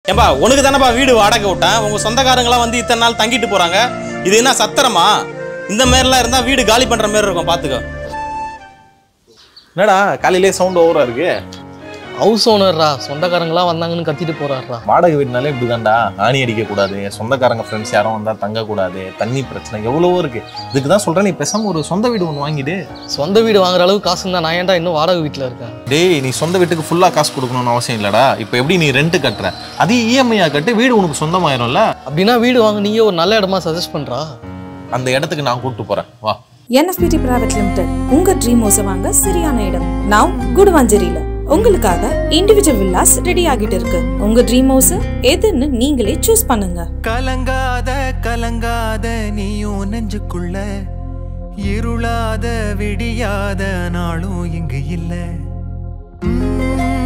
ஏம்பா உனக்கு தானேப்பா வீடு வாடகை விட்டேன் உங்க சொந்தக்காரங்களாம் வந்து இத்தனை நாள் தங்கிட்டு போறாங்க இது என்ன சத்திரமா இந்த மாதிரிலாம் இருந்தா வீடு காலி பண்ற மாதிரி இருக்கும் பாத்துக்கோ என்னடா காலையிலே சவுண்ட் ஓவரா இருக்கு ஹவுஸ் ஓனர்ரா சொந்தக்காரங்களாம் வந்தாங்கன்னு கத்திட்டு போறாருடா வாடகை வீடுனாலே இப்படிதான்டா ஆணி அடிக்க கூடாது சொந்தக்காரங்க ஃப்ரெண்ட்ஸ் யாரும் வந்தா தங்க கூடாது தண்ணி பிரச்சனை எவ்வளவோ இருக்கு இதுக்கு தான் சொல்றேன் நீ பேசாம ஒரு சொந்த வீடு ஒன்று வாங்கிடு சொந்த வீடு வாங்குற அளவுக்கு காசு இருந்தா நான் ஏன்டா இன்னும் வாடகை வீட்டில் இருக்கேன் டேய் நீ சொந்த வீட்டுக்கு ஃபுல்லா காசு கொடுக்கணும்னு அவசியம் இல்லடா இப்போ எப்படி நீ ரெண்ட் கட்டுற அதே இஎம்ஐயா கட்டு வீடு உனக்கு சொந்தமாயிரும்ல அப்படின்னா வீடு வாங்க நீயே ஒரு நல்ல இடமா சஜஸ்ட் பண்றா அந்த இடத்துக்கு நான் கூப்பிட்டு போறேன் வா என்எஃபிடி பிரைவேட் லிமிடெட் உங்க ட்ரீம் ஹவுஸை வாங்க சரியான இடம் நான் குடுவாஞ்சேரியில உங்களுக்காக இண்டிவிஜுவல் வில்லாஸ் ரெடி ஆகிட்டு இருக்கு உங்க ட்ரீம் ஹவுஸ் எதுன்னு நீங்களே சூஸ் பண்ணுங்க கலங்காத கலங்காத நீயும் நெஞ்சுக்குள்ள இருளாத விடியாத நாளும் இங்கு இல்ல உம்